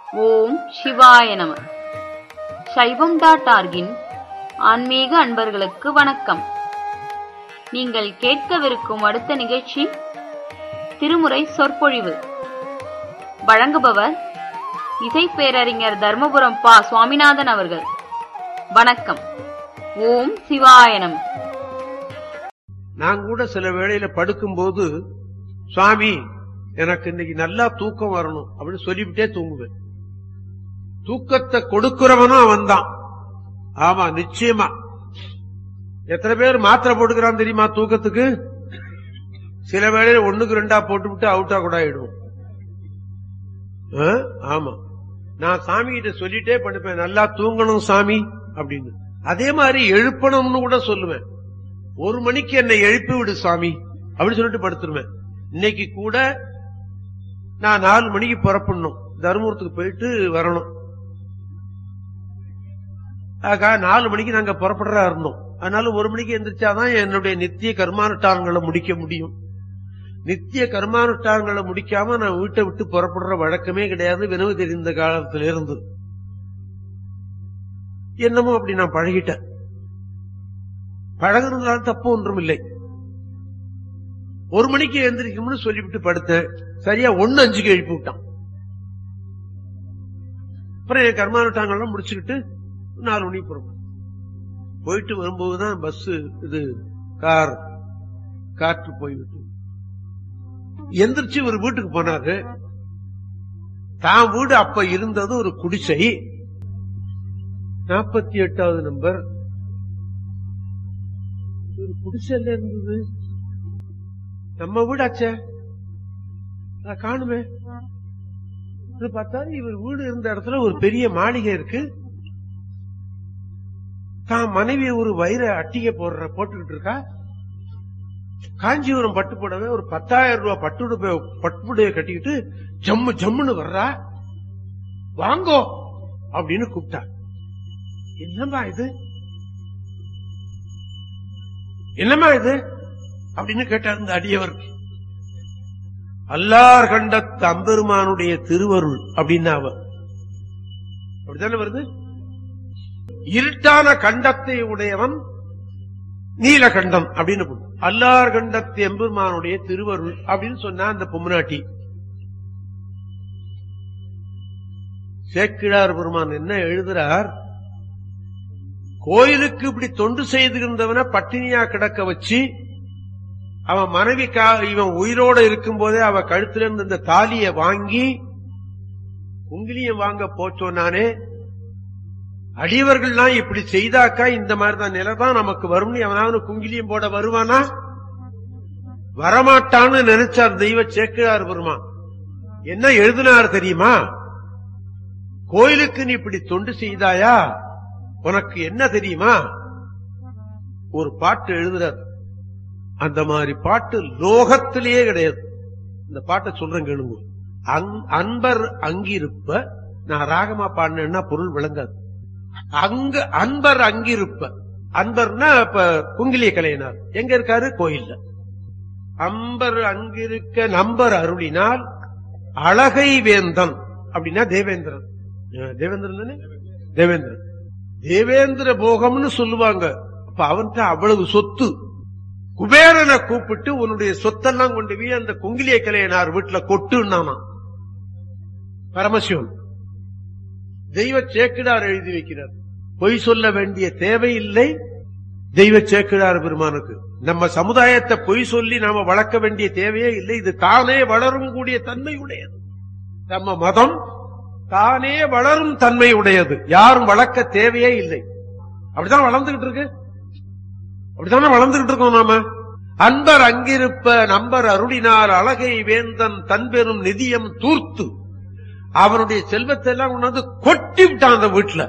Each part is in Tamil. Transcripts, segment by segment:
ஓம் சிவாய நம சைவம் டாட் ஆர்கின் ஆன்மீக அன்பர்களுக்கு வணக்கம் நீங்கள் கேட்கவிருக்கும் அடுத்த நிகழ்ச்சி திருமுறை சொற்பொழிவு வழங்குபவர் இசை பேரறிஞர் தர்மபுரம் பா சுவாமிநாதன் அவர்கள் வணக்கம் ஓம் சிவாய நம நான் கூட சில வேளையில படுக்கும்போது சுவாமி எனக்கு இன்னைக்கு நல்லா தூக்கம் வரணும் அப்படின்னு சொல்லிவிட்டே தூங்குவேன் தூக்கத்தை கொடுக்கிறவனும் அவன் தான் ஆமா நிச்சயமா எத்தனை பேர் மாத்திரை போட்டுக்கிறான் தெரியுமா தூக்கத்துக்கு சில வேளையில ஒண்ணுக்கு ரெண்டா போட்டு விட்டு அவுட்டா கூட ஆயிடும் ஆ? ஆமா நான் சாமி கிட்ட சொல்லிட்டே படுப்பேன் நல்லா தூங்கணும் சாமி அப்படின்னு அதே மாதிரி எழுப்பணும்னு கூட சொல்லுவேன் ஒரு மணிக்கு என்னை எழுப்பி விடு சாமி அப்படின்னு சொல்லிட்டு படுத்துருவேன் இன்னைக்கு கூட நான் நாலு மணிக்கு புறப்படணும் தருமபுரத்துக்கு போயிட்டு வரணும் ஆகா நாலு மணிக்கு நாங்க புறப்படுறா இருந்தோம் அதனால ஒரு மணிக்கு எந்திரிச்சாதான் என்னுடைய நித்திய கர்மானுஷ்டானங்களை முடிக்க முடியும் நித்திய கர்மானுஷ்டானங்களை முடிக்காம நான் வீட்டை விட்டு புறப்படுற வழக்கமே கிடையாது வினவு தெரிந்த காலத்துல இருந்து என்னமோ அப்படி நான் பழகிட்டேன் பழகுறதுனால தப்பு ஒன்றும் இல்லை ஒரு மணிக்கு எந்திரிக்கணும்னு சொல்லிவிட்டு படுத்தேன் சரியா ஒன்னு அஞ்சுக்கு எழுப்பி விட்டான் அப்புறம் என் கர்மானுட்டாங்கெல்லாம் முடிச்சுக்கிட்டு நாலு மணிக்கு புறப்படும் போயிட்டு வரும்போதுதான் பஸ் இது கார் காற்று போய்விட்டு எந்திரிச்சு ஒரு வீட்டுக்கு போனாரு தான் வீடு அப்ப இருந்தது ஒரு குடிசை நாற்பத்தி எட்டாவது நம்பர் ஒரு குடிசைல இருந்தது நம்ம வீடாச்சே அத காணுமே இது பார்த்தா இவர் வீடு இருந்த இடத்துல ஒரு பெரிய மாளிகை இருக்கு தான் மனைவி ஒரு வயிற அட்டிகை போடுற போட்டுக்கிட்டு இருக்கா காஞ்சிபுரம் பட்டு புடவை ஒரு பத்தாயிரம் ரூபாய் பட்டுடுப்பை பட்டுப்புடைய கட்டிக்கிட்டு ஜம்மு ஜம்முன்னு வர்றா வாங்கோ அப்படின்னு கூப்பிட்டா என்னம்மா இது என்னம்மா இது அப்படின்னு கேட்டார் இந்த அடியவர் அல்லார் கண்ட தம்பெருமானுடைய திருவருள் அப்படின்னா அவர் அப்படித்தானே வருது இருட்டான கண்டத்தை உடையவன் நீலகண்டம் அப்படின்னு பொருள். அல்லார் கண்டத்து எம்பெருமானுடைய திருவருள் அப்படின்னு சொன்னா அந்த பொம்னாட்டி சேக்கிழார் பெருமான் என்ன எழுதுறார் கோயிலுக்கு இப்படி தொண்டு செய்திருந்தவனை பட்டினியா கிடக்க வச்சு அவன் மனைவிக்கா இவன் உயிரோட இருக்கும் போதே அவ கழுத்துல இருந்து இந்த தாலிய வாங்கி குங்கிலியம் வாங்க போச்சோன்னானே அடியவர்கள்லாம் இப்படி செய்தாக்கா இந்த மாதிரிதான் நிலை தான் நமக்கு வரும்னு எவனாவது குங்கிலியம் போட வருவானா வரமாட்டான்னு நினைச்சார் தெய்வ சேக்கிழார் பெருமான் என்ன எழுதினார் தெரியுமா கோயிலுக்கு நீ இப்படி தொண்டு செய்தாயா உனக்கு என்ன தெரியுமா ஒரு பாட்டு எழுதுறார் அந்த மாதிரி பாட்டு லோகத்திலேயே கிடையாது இந்த பாட்டை சொல்றேன் கேளுங்க அங்- அன்பர் அங்கிருப்ப நான் ராகமா பாடினேன்னா பொருள் விளங்காது அங்க அன்பர் அங்கிருப்ப அன்பர்னா இப்ப குங்கிலிய கலையினார் எங்க இருக்காரு கோயில்ல அம்பர் அங்கிருக்க நம்பர் அருளினால் அழகை வேந்தன் அப்படின்னா தேவேந்திரன் அஹ் தேவேந்திரன் தானே தேவேந்திரன் தேவேந்திர போகம்னு சொல்லுவாங்க அப்ப அவன்கிட்ட அவ்வளவு சொத்து குபேரனை கூப்பிட்டு உன்னுடைய சொத்தெல்லாம் கொண்டு போய் அந்த குங்கிலிய கலையனார் வீட்டுல கொட்டுன்னானா பரமசிவன் தெய்வ சேக்கிடார் எழுதி வைக்கிறார் பொய் சொல்ல வேண்டிய தேவையில்லை தெய்வ சேக்கிடார் பெருமானுக்கு நம்ம சமுதாயத்தை பொய் சொல்லி நாம வளர்க்க வேண்டிய தேவையே இல்லை இது தானே வளரும் கூடிய தன்மை உடையது நம்ம மதம் தானே வளரும் தன்மை உடையது யாரும் வளர்க்க தேவையே இல்லை அப்படித்தான் வளர்ந்துகிட்டு இருக்கு அப்படித்தானே வளர்ந்துகிட்டு இருக்கோம் நாம அன்பர் அங்கிருப்ப நம்பர் அருளினார் அழகை வேந்தன் தன்பெரும் நிதியம் தூர்த்து அவனுடைய செல்வத்தை எல்லாம் கொண்டாந்து கொட்டி விட்டான் அந்த வீட்டுல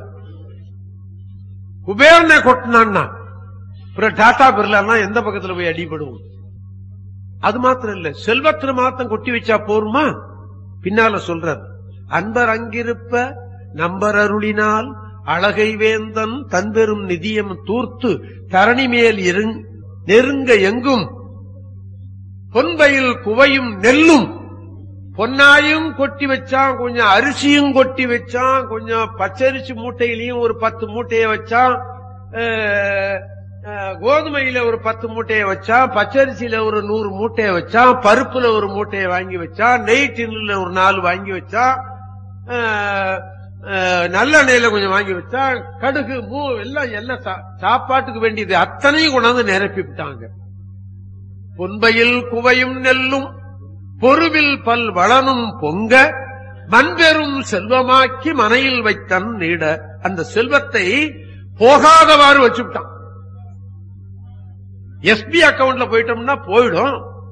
குபேரனை கொட்டினான்னா அப்புறம் டாடா பிர்லாம் எந்த பக்கத்துல போய் அடிபடுவோம் அது மாத்திரம் இல்ல செல்வத்துல மாத்திரம் கொட்டி வச்சா போருமா பின்னால சொல்றார் அன்பர் அங்கிருப்ப நம்பர் அருளினால் அழகை வேந்தன் தன்பெரும் நிதியம் தூர்த்து தரணி மேல் இருங்- நெருங்க எங்கும் பொன்பையில் குவையும் நெல்லும் பொன்னாயும் கொட்டி வச்சான் கொஞ்சம் அரிசியும் கொட்டி வச்சான் கொஞ்சம் பச்சரிசி மூட்டையிலையும் ஒரு பத்து மூட்டைய வச்சான் அஹ், அஹ், கோதுமையில ஒரு பத்து மூட்டைய வச்சான் பச்சரிசியில ஒரு நூறு மூட்டைய வச்சான் பருப்புல ஒரு மூட்டைய வாங்கி வச்சான் நெய் டின்னுல ஒரு நாலு வாங்கி வச்சான் அஹ், அஹ், நல்லெண்ணெயில கொஞ்சம் வாங்கி வச்சான் கடுகு மூ எல்லாம் எல்லாம் சா- சாப்பாட்டுக்கு வேண்டியது அத்தனையும் கொண்டாந்து நிரப்பி விட்டாங்க பொன்பையில் குவையும் நெல்லும் பொருவில் பல் வளனும் பொங்க மண்பெரும் செல்வமாக்கி மனையில் வைத்தன் நீட அந்த செல்வத்தை போகாதவாறு வச்சுட்டான் எஸ்பி அக்கவுண்ட்ல போயிட்டோம்னா போயிடும்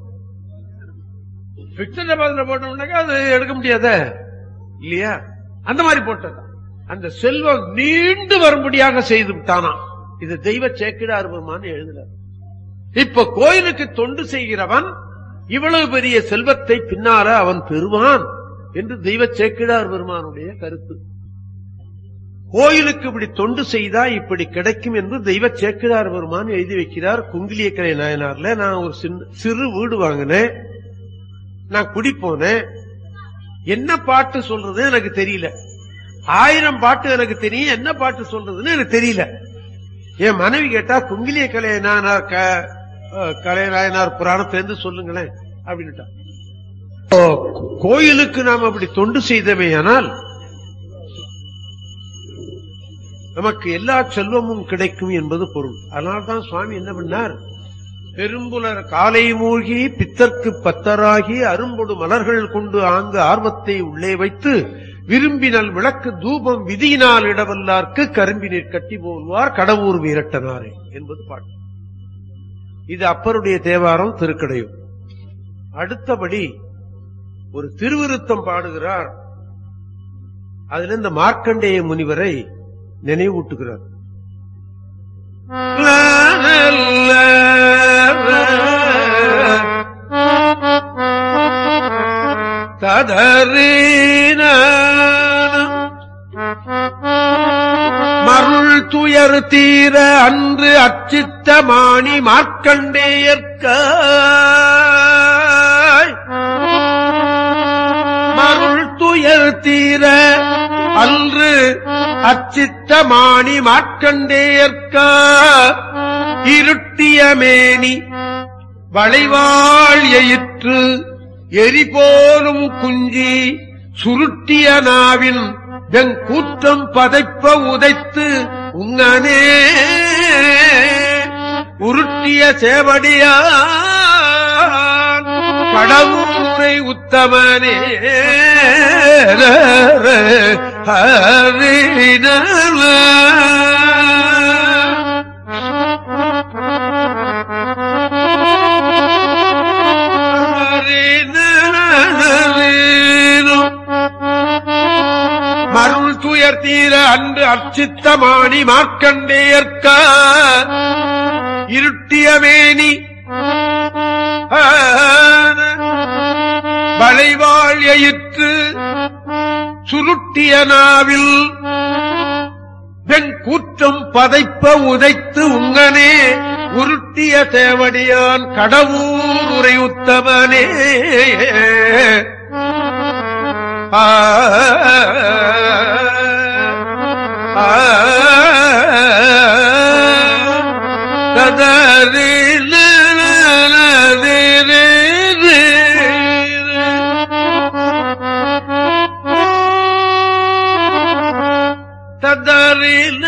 பிக்சர் டெபாசிட்ல போட்டோம்னாக்கா அது எடுக்க முடியாத இல்லையா அந்த மாதிரி போட்டது அந்த செல்வம் நீண்டு வரும்படியாக செய்து விட்டானா இது தெய்வ சேக்கிடார் பெருமான்னு எழுதுறார் இப்ப கோயிலுக்கு தொண்டு செய்கிறவன் இவ்வளவு பெரிய செல்வத்தை பின்னால அவன் பெறுவான் என்று தெய்வ சேக்கிடார் பெருமானுடைய கருத்து கோயிலுக்கு இப்படி தொண்டு செய்தா இப்படி கிடைக்கும் என்று தெய்வ சேக்கிடார் பெருமான் எழுதி வைக்கிறார் குங்கிலியக்கரை நாயனார்ல நான் ஒரு சின்ன- சிறு வீடு வாங்கினேன் நான் குடி போனேன் என்ன பாட்டு சொல்றது எனக்கு தெரியல ஆயிரம் பாட்டு எனக்கு தெரியும் என்ன பாட்டு சொல்றதுன்னு எனக்கு தெரியல என் மனைவி கேட்டா குங்கிலிய கலையனார் கலையநாயனார் புராணத்திலிருந்து சொல்லுங்களேன் அப்படின்னுட்டா ஓ, கோயிலுக்கு நாம் அப்படி தொண்டு செய்தவையானால் நமக்கு எல்லா செல்வமும் கிடைக்கும் என்பது பொருள் அதனால்தான் சுவாமி என்ன பண்ணார் பெரும்புலர் காலை மூழ்கி பித்தர்க்கு பத்தராகி அரும்பொடு மலர்கள் கொண்டு ஆங்கு ஆர்வத்தை உள்ளே வைத்து விரும்பினல் விளக்கு தூபம் விதியினால் இடவல்லார்க்கு கரும்பினீர் கட்டி போல்வார் கடவுர் வீரட்டனாரே என்பது பாட்டு இது அப்பருடைய தேவாரம் திருக்கடையும் அடுத்தபடி ஒரு திருவிருத்தம் பாடுகிறார் அதுல இந்த மார்க்கண்டேய முனிவரை நினைவூட்டுகிறார் ததறின மருள் துயர் தீர அன்று அச்சித்த மாணி மார்க்கண்டேயற்க மருள் துயர் தீர அன்று அச்சித்த மாணி மார்க்கண்டேயற்க இருட்டிய மேனி வளைவாள் எயிற்று எரி போலும் குஞ்சி சுருட்டிய நாவின் வெங்கூற்றம் பதைப்ப உதைத்து உங்கனே உருட்டிய சேவடியான் கடவுரை உத்தமனே ஹரின மருள் துயர் தீர அன்று அர்ச்சித்தமாணி மார்க்கண்டேயற்க இருட்டிய மேனி வளைவாள் எயிற்று சுருட்டிய நாவில் வெண் கூற்றம் பதைப்ப உதைத்து உங்கனே உருட்டிய தேவடியான் கடவுர் உரை உத்தமனே ஆ, ஆ, ததரி ததறின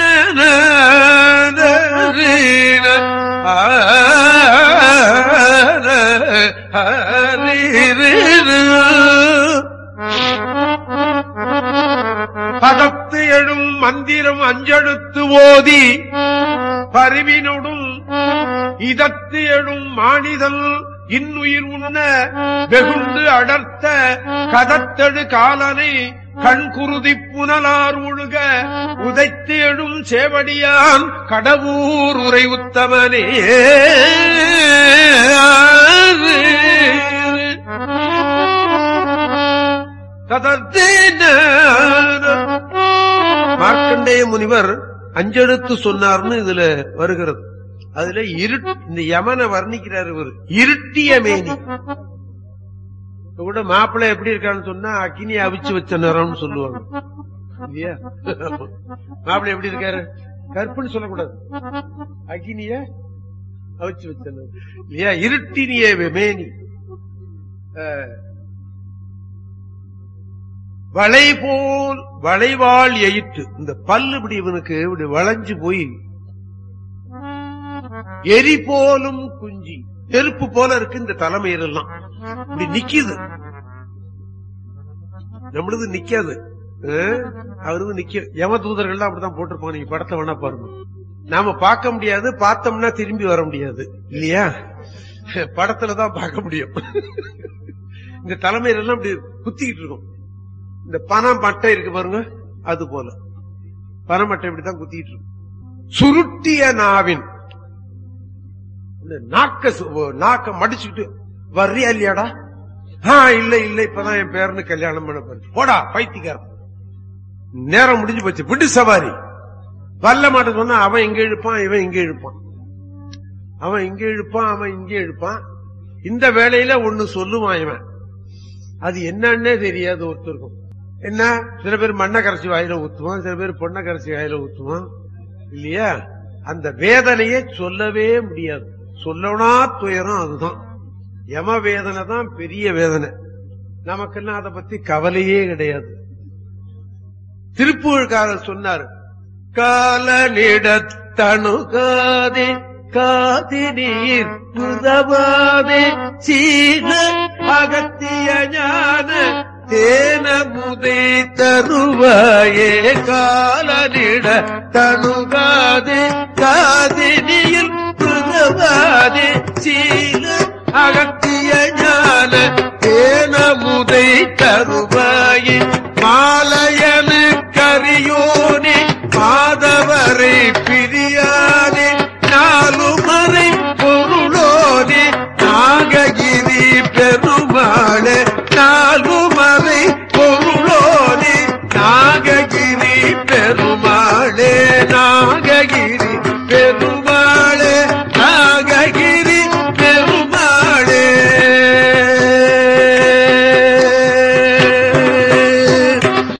பதத்து எழும் மந்திரம் அஞ்செழுத்து ஓதி பரிவினொடும் இதத்து எழும் மானிதல் இன்னுயிர் உண்ண வெகுண்டு அடர்த்த கதத்தெழு காலனை கண்குருதி புனலார் ஒழுக உதைத்து எழும் சேவடியான் கடவுர் உரை உத்தமனே மார்க்கண்டேய முனிவர் அஞ்செழுத்து சொன்னார்னு இதுல வருகிறது அதுல இரு இந்த யமனை வர்ணிக்கிறார் இவர் இருட்டிய மேனி இப்ப கூட மாப்பிள்ளை எப்படி இருக்கான்னு சொன்னா அக்கினியை அவிச்சு வச்ச நிறம்னு சொல்லுவாங்க இல்லையா மாப்பிள்ளை எப்படி இருக்காரு கருப்புன்னு சொல்லக்கூடாது அக்கினிய அவிச்சு வச்ச நிறம் இல்லையா இருட்டினிய மேனி அஹ், வளை போல் வளைவால் எயிட்டு இந்த பல்லு இப்படி இவனுக்கு இப்படி வளைஞ்சு போய் எரி போலும் குஞ்சி நெருப்பு போல இருக்கு இந்த தலைமையிலெல்லாம் இப்படி நிக்குது நம்மளது நிக்காது அஹ், அவரது நிக்க யம தூதர்கள் அப்படிதான் போட்டிருப்பாங்க நீங்க படத்தை வேணா பாருங்க நாம பார்க்க முடியாது பார்த்தோம்னா திரும்பி வர முடியாது இல்லையா படத்துல தான் பார்க்க முடியும் இந்த தலைமையில எல்லாம் இப்படி குத்திக்கிட்டு இருக்கும் இந்த பணம் மட்டை இருக்கு பாருங்க அது போல பனை மட்டை இப்படித்தான் குத்திக்கிட்டு இருக்கும் சுருட்டிய நாவின் இந்த நாக்க சு- ஓ, நாக்க மடிச்சுக்கிட்டு வர்றியா இல்லையாடா ஆ இல்ல இல்ல இப்பதான் என் பேரனு கல்யாணம் பண்ண போறேன் போடா பைத்தியக்காரன் நேரம் முடிஞ்சு போச்சு விட்டு சவாரி வல்ல மாட்ட சொன்னா அவன் இங்க இழுப்பான் இவன் இங்க இழுப்பான் அவன் இங்க இழுப்பான் அவன் இங்க இழுப்பான் இந்த வேலையில ஒண்ணு சொல்லுவான் இவன் அது என்னன்னே தெரியாது ஒருத்தருக்கும் என்ன சில பேர் மண்ணை கரைச்சி வாயில ஊத்துவான் சில பேர் பொண்ணை கரைச்சி வாயில ஊத்துவான் இல்லையா அந்த வேதனையை சொல்லவே முடியாது சொல்லனா துயரம் அதுதான் யம வேதனை தான் பெரிய வேதனை நமக்கெல்லாம் அதை பத்தி கவலையே கிடையாது திருப்புகழ்காரர் சொன்னார் காலனிடத்தணுகாதே காதி நீர் உதவாதே சீன அகத்திய ஞான தேன முதை தருவாயே காலனிட தணுகாதே காதி நீர் உதவாதே சீன அகத்திய ஞான தேன முதை தருவாயே